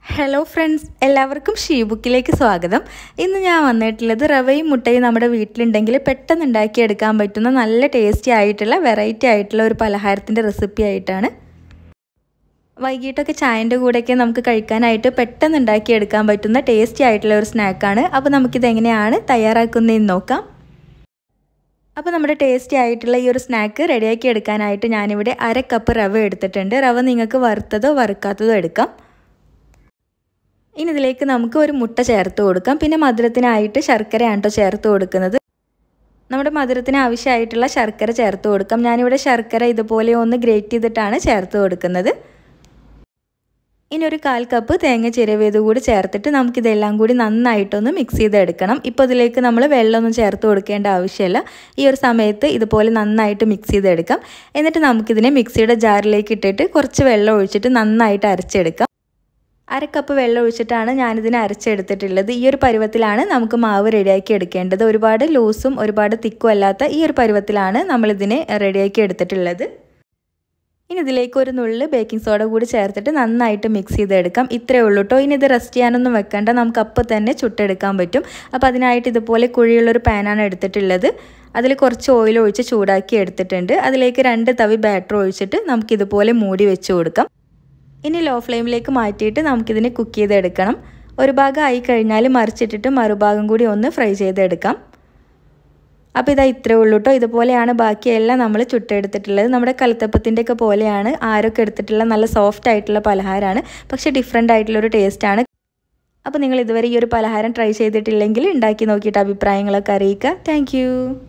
hello friends എല്ലാവർക്കും ഷീബുക്കിലേക്ക് സ്വാഗതം ഇന്ന് ഞാൻ വന്നിട്ടുള്ളത് റവയും മുട്ടയും നമ്മുടെ വീട്ടിലുണ്ടെങ്കിൽ പെട്ടെന്ന് ഉണ്ടാക്കിയെടുക്കാൻ പറ്റുന്ന നല്ല ടേസ്റ്റി ആയിട്ടുള്ള വെറൈറ്റി ആയിട്ടുള്ള ഒരു പലഹാരത്തിൻ്റെ റെസിപ്പി ആയിട്ടാണ് വൈകിട്ടൊക്കെ ചായൻ്റെ കൂടെയൊക്കെ നമുക്ക് കഴിക്കാനായിട്ട് പെട്ടെന്ന് ഉണ്ടാക്കിയെടുക്കാൻ പറ്റുന്ന ടേസ്റ്റി ആയിട്ടുള്ള ഒരു സ്നാക്കാണ് അപ്പോൾ നമുക്കിത് എങ്ങനെയാണ് തയ്യാറാക്കുന്നതെന്ന് നോക്കാം അപ്പോൾ നമ്മുടെ ടേസ്റ്റി ആയിട്ടുള്ള ഈ ഒരു സ്നാക്ക് റെഡിയാക്കി എടുക്കാനായിട്ട് ഞാനിവിടെ അര കപ്പ് റവ എടുത്തിട്ടുണ്ട് റവ നിങ്ങൾക്ക് വറുത്തതോ വറുക്കാത്തതോ എടുക്കാം ഇനി ഇതിലേക്ക് നമുക്ക് ഒരു മുട്ട ചേർത്ത് കൊടുക്കാം പിന്നെ മധുരത്തിനായിട്ട് ശർക്കരയാണ് കേട്ടോ ചേർത്ത് കൊടുക്കുന്നത് നമ്മുടെ മധുരത്തിന് ആവശ്യമായിട്ടുള്ള ശർക്കര ചേർത്ത് കൊടുക്കാം ഞാനിവിടെ ശർക്കര ഇതുപോലെ ഒന്ന് ഗ്രേറ്റ് ചെയ്തിട്ടാണ് ചേർത്ത് കൊടുക്കുന്നത് ഇനി ഒരു കാൽ കപ്പ് തേങ്ങ ചിരവിയത് കൂടി ചേർത്തിട്ട് നമുക്കിതെല്ലാം കൂടി നന്നായിട്ടൊന്ന് മിക്സ് ചെയ്തെടുക്കണം ഇപ്പോൾ ഇതിലേക്ക് നമ്മൾ വെള്ളമൊന്നും ചേർത്ത് കൊടുക്കേണ്ട ആവശ്യമില്ല ഈ ഒരു സമയത്ത് ഇതുപോലെ നന്നായിട്ട് മിക്സ് ചെയ്തെടുക്കാം എന്നിട്ട് നമുക്കിതിനെ മിക്സിയുടെ ജാറിലേക്ക് ഇട്ടിട്ട് കുറച്ച് വെള്ളം ഒഴിച്ചിട്ട് നന്നായിട്ട് അരച്ചെടുക്കാം അര കപ്പ് വെള്ളം ഒഴിച്ചിട്ടാണ് ഞാനിതിനെ അരച്ചെടുത്തിട്ടുള്ളത് ഈ ഒരു പരുവത്തിലാണ് നമുക്ക് മാവ് റെഡിയാക്കി എടുക്കേണ്ടത് ഒരുപാട് ലൂസും ഒരുപാട് തിക്കും അല്ലാത്ത ഈ ഒരു പരുവത്തിലാണ് നമ്മളിതിനെ റെഡിയാക്കി എടുത്തിട്ടുള്ളത് ഇനി ഇതിലേക്ക് ഒരു നുള്ളിൽ ബേക്കിംഗ് സോഡ കൂടി ചേർത്തിട്ട് നന്നായിട്ട് മിക്സ് ചെയ്തെടുക്കാം ഇത്രയേ ഉള്ളൂ കേട്ടോ ഇനി ഇത് റെസ്റ്റ് ചെയ്യാനൊന്നും വെക്കേണ്ട നമുക്ക് അപ്പോൾ തന്നെ ചുട്ടെടുക്കാൻ പറ്റും അപ്പോൾ അതിനായിട്ട് ഇതുപോലെ കുഴിയുള്ളൊരു പാനാണ് എടുത്തിട്ടുള്ളത് അതിൽ കുറച്ച് ഓയിൽ ഒഴിച്ച് ചൂടാക്കി എടുത്തിട്ടുണ്ട് അതിലേക്ക് രണ്ട് തവി ബാറ്റർ ഒഴിച്ചിട്ട് നമുക്കിതുപോലെ മൂടി വെച്ച് കൊടുക്കാം ഇനി ലോ ഫ്ലെയിമിലേക്ക് മാറ്റിയിട്ട് നമുക്കിതിനെ കുക്ക് ചെയ്തെടുക്കണം ഒരു ഭാഗം ആയി കഴിഞ്ഞാൽ മറിച്ചിട്ടിട്ട് മറുഭാഗം കൂടി ഒന്ന് ഫ്രൈ ചെയ്തെടുക്കാം അപ്പോൾ ഇതാ ഇത്രേ ഉള്ളൂ കേട്ടോ ഇതുപോലെയാണ് ബാക്കിയെല്ലാം നമ്മൾ ചുട്ടെടുത്തിട്ടുള്ളത് നമ്മുടെ കലത്തപ്പത്തിൻ്റെ ഒക്കെ പോലെയാണ് ആരൊക്കെ എടുത്തിട്ടുള്ള നല്ല സോഫ്റ്റ് ആയിട്ടുള്ള പലഹാരമാണ് പക്ഷേ ഡിഫറെൻ്റ് ആയിട്ടുള്ളൊരു ടേസ്റ്റാണ് അപ്പോൾ നിങ്ങൾ ഇതുവരെ ഈ ഒരു പലഹാരം ട്രൈ ചെയ്തിട്ടില്ലെങ്കിൽ ഉണ്ടാക്കി നോക്കിയിട്ട് അഭിപ്രായങ്ങളൊക്കെ അറിയിക്കുക താങ്ക്